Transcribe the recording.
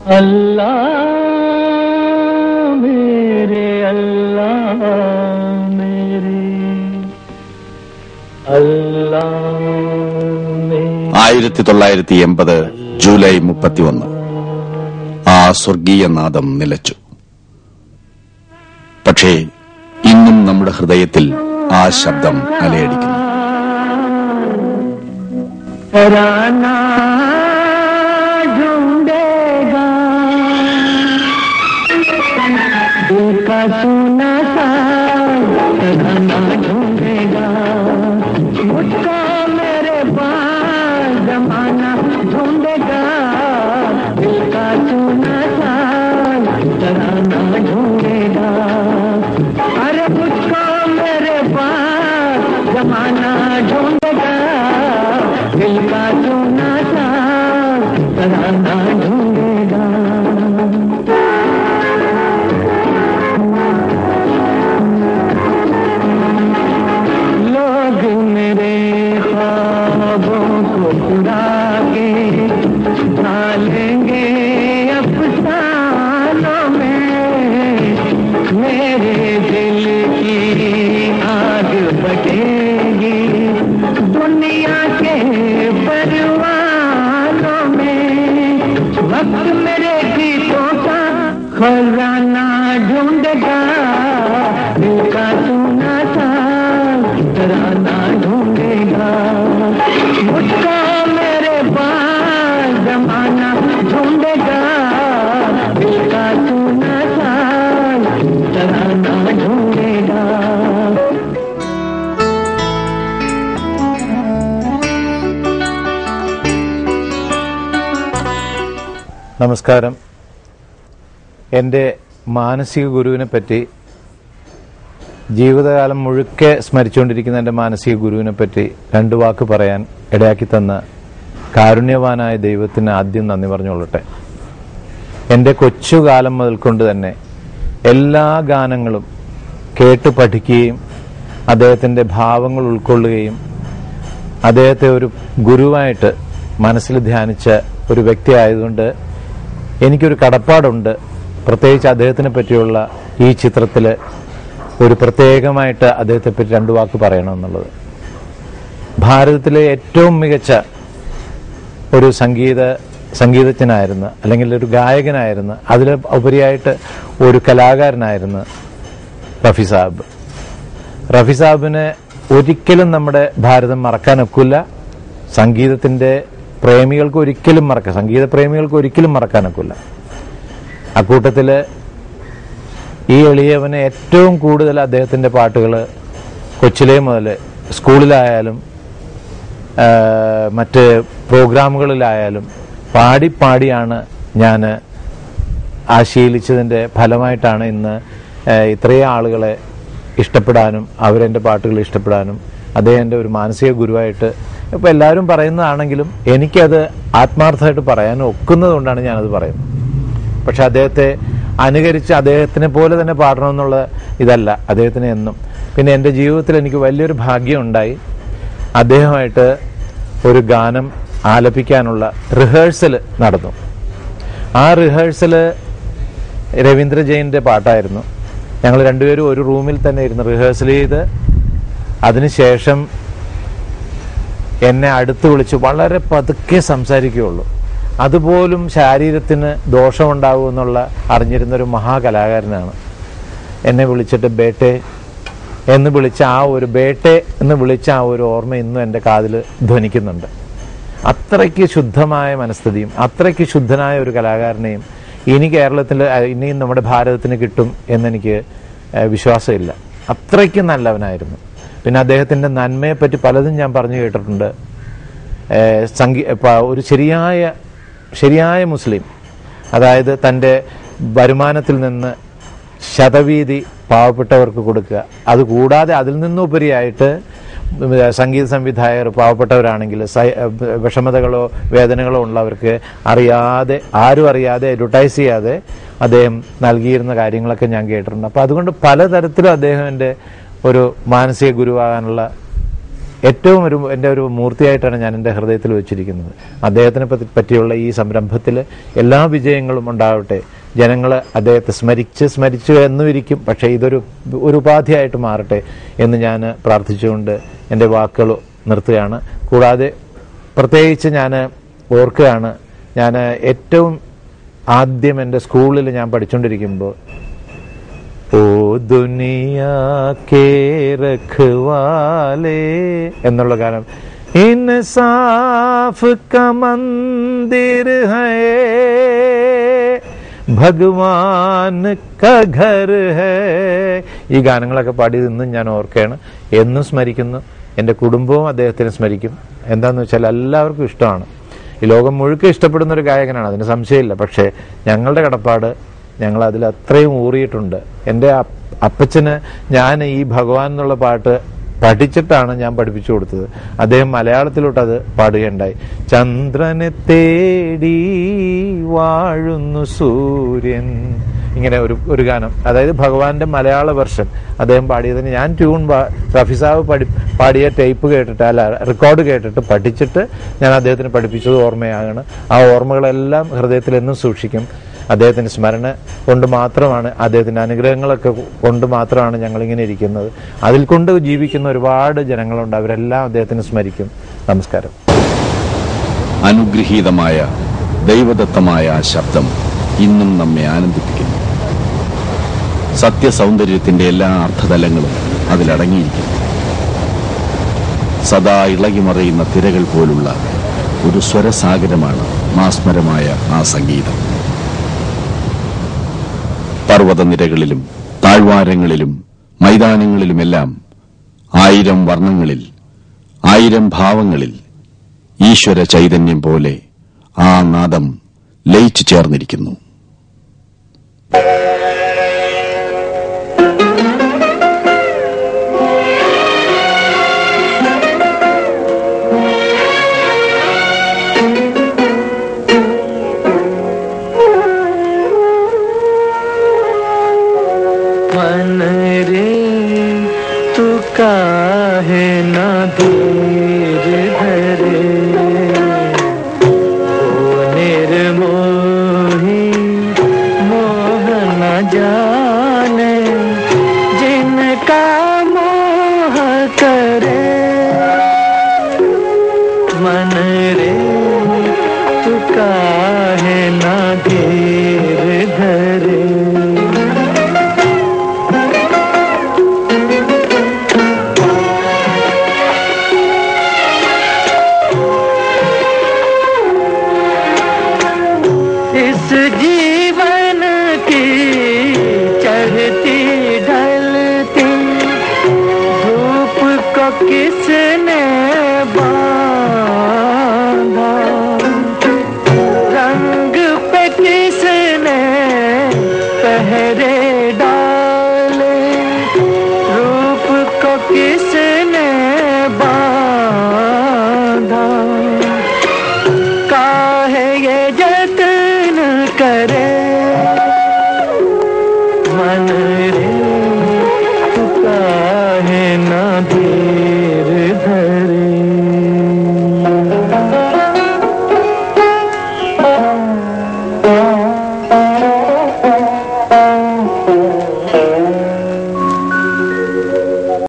अल्लाह मेरे अल्लाह मेरे अल्लाह मेरे ആയിരത്തി തൊള്ളായിരത്തി എൺപത് ജൂലൈ മുപ്പത്തിയൊന്ന് ആ സ്വർഗീയ നാദം നിലച്ചു പക്ഷേ ഇന്നും നമ്മുടെ ഹൃദയത്തിൽ ആ ശബ്ദം അലയടിക്കുന്നു तराना ढूंढेगा दिल का सोना सा तराना ढूंढेगा मुझको मेरे पास जमाना ढूंढेगा दिल का सोना सा तराना ढूंढेगा अरे मुझको मेरे पास जमाना ढूंढेगा दिल का सोना सा तराना ढूंढेगा लोग मेरे ख्वाबों को चुरा के डालेंगे अफसानों में मेरे दिल की आग बटेगी दुनिया के परवानों में वक्त मेरे गीतों का खजाना ढूंढेगा दिल का सोना सा तराना ढूंढेगा मुझको मेरे पास जमाना ढूंढेगा दिल का सोना सा तराना ढूंढेगा നമസ്കാരം എൻ്റെ മാനസിക ഗുരുവിനെ പറ്റി ജീവിതകാലം മുഴുക്കെ സ്മരിച്ചുകൊണ്ടിരിക്കുന്ന എൻ്റെ മാനസിക ഗുരുവിനെ പറ്റി രണ്ട് വാക്ക് പറയാൻ ഇടയാക്കി തന്ന കാരുണ്യവാനായ ദൈവത്തിന് ആദ്യം നന്ദി പറഞ്ഞുകൊള്ളട്ടെ എൻ്റെ കൊച്ചുകാലം മുതൽ കൊണ്ട് തന്നെ എല്ലാ ഗാനങ്ങളും കേട്ട് പഠിക്കുകയും അദ്ദേഹത്തിൻ്റെ ഭാവങ്ങൾ ഉൾക്കൊള്ളുകയും അദ്ദേഹത്തെ ഒരു ഗുരുവായിട്ട് മനസ്സിൽ ധ്യാനിച്ച ഒരു വ്യക്തി ആയതുകൊണ്ട് എനിക്കൊരു കടപ്പാടുണ്ട് പ്രത്യേകിച്ച് അദ്ദേഹത്തിനെ പറ്റിയുള്ള ഈ ചിത്രത്തിൽ ഒരു പ്രത്യേകമായിട്ട് അദ്ദേഹത്തെ പറ്റി രണ്ടു വാക്ക് പറയണമെന്നുള്ളത് ഭാരതത്തിലെ ഏറ്റവും മികച്ച ഒരു സംഗീത സംഗീതജ്ഞനായിരുന്നു അല്ലെങ്കിൽ ഒരു ഗായകനായിരുന്നു അതിൽ ഉപരിയായിട്ട് ഒരു കലാകാരനായിരുന്നു റഫി സാഹിബ് റഫി സാഹിബിനെ ഒരിക്കലും നമ്മുടെ ഭാരതം മറക്കാനൊക്കില്ല സംഗീതത്തിന്റെ പ്രേമികൾക്ക് ഒരിക്കലും മറക്കാം സംഗീത പ്രേമികൾക്ക് ഒരിക്കലും മറക്കാനൊക്കില്ല അക്കൂട്ടത്തില് ഈ എളിയവന് ഏറ്റവും കൂടുതൽ അദ്ദേഹത്തിന്റെ പാട്ടുകൾ കൊച്ചിലേ മുതൽ സ്കൂളിലായാലും ആ, മറ്റ് പ്രോഗ്രാമുകളിലായാലും പാടി പാടിയാണ് ഞാൻ ആ ശീലിച്ചതിൻ്റെ ഫലമായിട്ടാണ് ഇന്ന് ആ, ഇത്രയും ആളുകളെ ഇഷ്ടപ്പെടാനും അവരെൻ്റെ പാട്ടുകൾ ഇഷ്ടപ്പെടാനും അദ്ദേഹം എൻ്റെ ഒരു മാനസിക ഗുരുവായിട്ട് ഇപ്പോൾ എല്ലാവരും പറയുന്നതാണെങ്കിലും എനിക്കത് ആത്മാർത്ഥമായിട്ട് പറയാൻ ഒക്കുന്നതുകൊണ്ടാണ് ഞാനത് പറയുന്നത് പക്ഷെ അദ്ദേഹത്തെ അനുകരിച്ച് അദ്ദേഹത്തിനെ പോലെ തന്നെ പാടണമെന്നുള്ള ഇതല്ല അദ്ദേഹത്തിന് എന്നും പിന്നെ എൻ്റെ ജീവിതത്തിൽ എനിക്ക് വലിയൊരു ഭാഗ്യം ഉണ്ടായി അദ്ദേഹമായിട്ട് ഒരു ഗാനം ആലപിക്കാനുള്ള റിഹേഴ്സൽ നടന്നു ആ റിഹേഴ്സല് രവീന്ദ്ര ജെയിൻ്റെ പാട്ടായിരുന്നു ഞങ്ങൾ രണ്ടുപേരും ഒരു റൂമിൽ തന്നെ ഇരുന്ന് റിഹേഴ്സൽ ചെയ്ത് അതിനുശേഷം എന്നെ അടുത്ത് വിളിച്ച് വളരെ പതുക്കെ സംസാരിക്കുകയുള്ളൂ അതുപോലും ശാരീരത്തിന് ദോഷമുണ്ടാകുമെന്നുള്ള അറിഞ്ഞിരുന്ന ഒരു മഹാകലാകാരനാണ് എന്നെ വിളിച്ചിട്ട് ബേട്ടെ എന്ന് വിളിച്ച ആ ഒരു ബേട്ടെ എന്ന് വിളിച്ച ആ ഒരു ഓർമ്മ ഇന്നും എൻ്റെ കാതിൽ ധ്വനിക്കുന്നുണ്ട് അത്രയ്ക്ക് ശുദ്ധമായ മനസ്ഥിതിയും അത്രയ്ക്ക് ശുദ്ധനായ ഒരു കലാകാരനെയും ഇനി കേരളത്തിൽ അഹ് ഇനിയും നമ്മുടെ ഭാരതത്തിന് കിട്ടും എന്നെനിക്ക് അഹ് വിശ്വാസമില്ല അത്രയ്ക്ക് നല്ലവനായിരുന്നു പിന്നെ അദ്ദേഹത്തിൻ്റെ നന്മയെപ്പറ്റി പലതും ഞാൻ പറഞ്ഞു കേട്ടിട്ടുണ്ട് ഏഹ് സംഗീ പ- ഒരു ശരിയായ ശരിയായ മുസ്ലിം അതായത് തൻ്റെ വരുമാനത്തിൽ നിന്ന് ശതവീതി പാവപ്പെട്ടവർക്ക് കൊടുക്കുക അതുകൂടാതെ അതിൽ നിന്നുപരിയായിട്ട് സംഗീത സംവിധായകർ പാവപ്പെട്ടവരാണെങ്കിൽ സൈ- വിഷമതകളോ വേദനകളോ ഉള്ളവർക്ക് അറിയാതെ ആരും അറിയാതെ അഡ്വർടൈസ് ചെയ്യാതെ അദ്ദേഹം നൽകിയിരുന്ന കാര്യങ്ങളൊക്കെ ഞാൻ കേട്ടിട്ടുണ്ട് അപ്പോൾ അതുകൊണ്ട് പലതരത്തിലും അദ്ദേഹം എൻ്റെ ഒരു മാനസിക ഗുരുവാകാനുള്ള ഏറ്റവും ഒരു എൻ്റെ ഒരു മൂർത്തിയായിട്ടാണ് ഞാൻ എൻ്റെ ഹൃദയത്തിൽ വെച്ചിരിക്കുന്നത് അദ്ദേഹത്തിനെ പറ്റി പറ്റിയുള്ള ഈ സംരംഭത്തിൽ എല്ലാ വിജയങ്ങളും ഉണ്ടാവട്ടെ ജനങ്ങൾ അദ്ദേഹത്തെ സ്മരിച്ച് സ്മരിച്ചു എന്നും ഇരിക്കും പക്ഷേ ഇതൊരു ഒരു ഉപാധിയായിട്ട് മാറട്ടെ എന്ന് ഞാൻ പ്രാർത്ഥിച്ചുകൊണ്ട് എൻ്റെ വാക്കുകൾ നിർത്തുകയാണ് കൂടാതെ പ്രത്യേകിച്ച് ഞാൻ ഓർക്കുകയാണ് ഞാൻ ഏറ്റവും ആദ്യം എൻ്റെ സ്കൂളിൽ ഞാൻ പഠിച്ചുകൊണ്ടിരിക്കുമ്പോൾ ഓ ദുനിയാ കേ രഖ്വാലേ എന്നുള്ള ഗാനം ഇൻസാഫ് ക മന്ദിർ ഹൈ ഭഗവാൻ ക ഘർ ഹൈ ഈ ഗാനങ്ങളൊക്കെ പാടിയത് ഇന്നും ഞാൻ ഓർക്കുകയാണ് എന്നും സ്മരിക്കുന്നു എൻ്റെ കുടുംബവും അദ്ദേഹത്തിനെ സ്മരിക്കും എന്താന്ന് വെച്ചാൽ എല്ലാവർക്കും ഇഷ്ടമാണ് ഈ ലോകം മുഴുക്കെ ഇഷ്ടപ്പെടുന്ന ഒരു ഗായകനാണ് അതിന് സംശയമില്ല പക്ഷേ ഞങ്ങളുടെ കടപ്പാട് ഞങ്ങൾ അതിൽ അത്രയും ഊറിയിട്ടുണ്ട് എൻ്റെ അപ്പ- അപ്പച്ചന് ഞാൻ ഈ ഭഗവാൻ എന്നുള്ള പാട്ട് പഠിച്ചിട്ടാണ് ഞാൻ പഠിപ്പിച്ചു കൊടുത്തത് അദ്ദേഹം മലയാളത്തിലോട്ട് അത് പാടുകയുണ്ടായി ചന്ദ്രനെ തേടി വാഴുന്നു സൂര്യൻ ഇങ്ങനെ ഒരു ഒരു ഗാനം അതായത് ഭഗവാന്റെ മലയാള വെർഷൻ അദ്ദേഹം പാടിയതിന് ഞാൻ ട്യൂൺ പാ- റഫി സാബ് പഠി പാടിയ ടേപ്പ് കേട്ടിട്ട് അല്ല റെക്കോർഡ് കേട്ടിട്ട് പഠിച്ചിട്ട് ഞാൻ അദ്ദേഹത്തിന് പഠിപ്പിച്ചത് ഓർമ്മയാണ് ആ ഓർമ്മകളെല്ലാം ഹൃദയത്തിൽ എന്നും സൂക്ഷിക്കും അദ്ദേഹത്തിന്റെ സ്മരണ കൊണ്ട് മാത്രമാണ് അദ്ദേഹത്തിന്റെ അനുഗ്രഹങ്ങളൊക്കെ കൊണ്ട് മാത്രമാണ് ഞങ്ങൾ ഇങ്ങനെ ഇരിക്കുന്നത് അതിൽ കൊണ്ട് ജീവിക്കുന്ന ഒരുപാട് ജനങ്ങളുണ്ട് അവരെല്ലാം അദ്ദേഹത്തിന് സ്മരിക്കും നമസ്കാരം അനുഗ്രഹീതമായ ദൈവദത്തമായ ആ ശബ്ദം ഇന്നും നമ്മെ ആനന്ദിപ്പിക്കുന്നു സത്യസൗന്ദര്യത്തിന്റെ എല്ലാ അർത്ഥതലങ്ങളും അതിലടങ്ങിയിരിക്കുന്നു സദാ ഇളകിമറിയുന്ന തിരകൾ പോലുള്ള ഒരു സ്വരസാഗരമാണ് മാസ്മരമായ ആ സംഗീതം പർവ്വതനിരകളിലും താഴ്വാരങ്ങളിലും മൈതാനങ്ങളിലുമെല്ലാം ആയിരം വർണ്ണങ്ങളിൽ ആയിരം ഭാവങ്ങളിൽ ഈശ്വര ചൈതന്യം പോലെ ആ നാദം ലയിച്ചു ചേർന്നിരിക്കുന്നു मन रे तू काहे ना धीर धरे ओ निर्मोही मोह न जाने जिनका मोह करे मन रे तू काहे ना धीर धरे इस जीवन की चढ़ती ढलती धूप को किसने बांधा रंग पे किसने पहरे डाले रूप को किसने बांधा काहे ये जतन करे मन रे तू काहे ना दे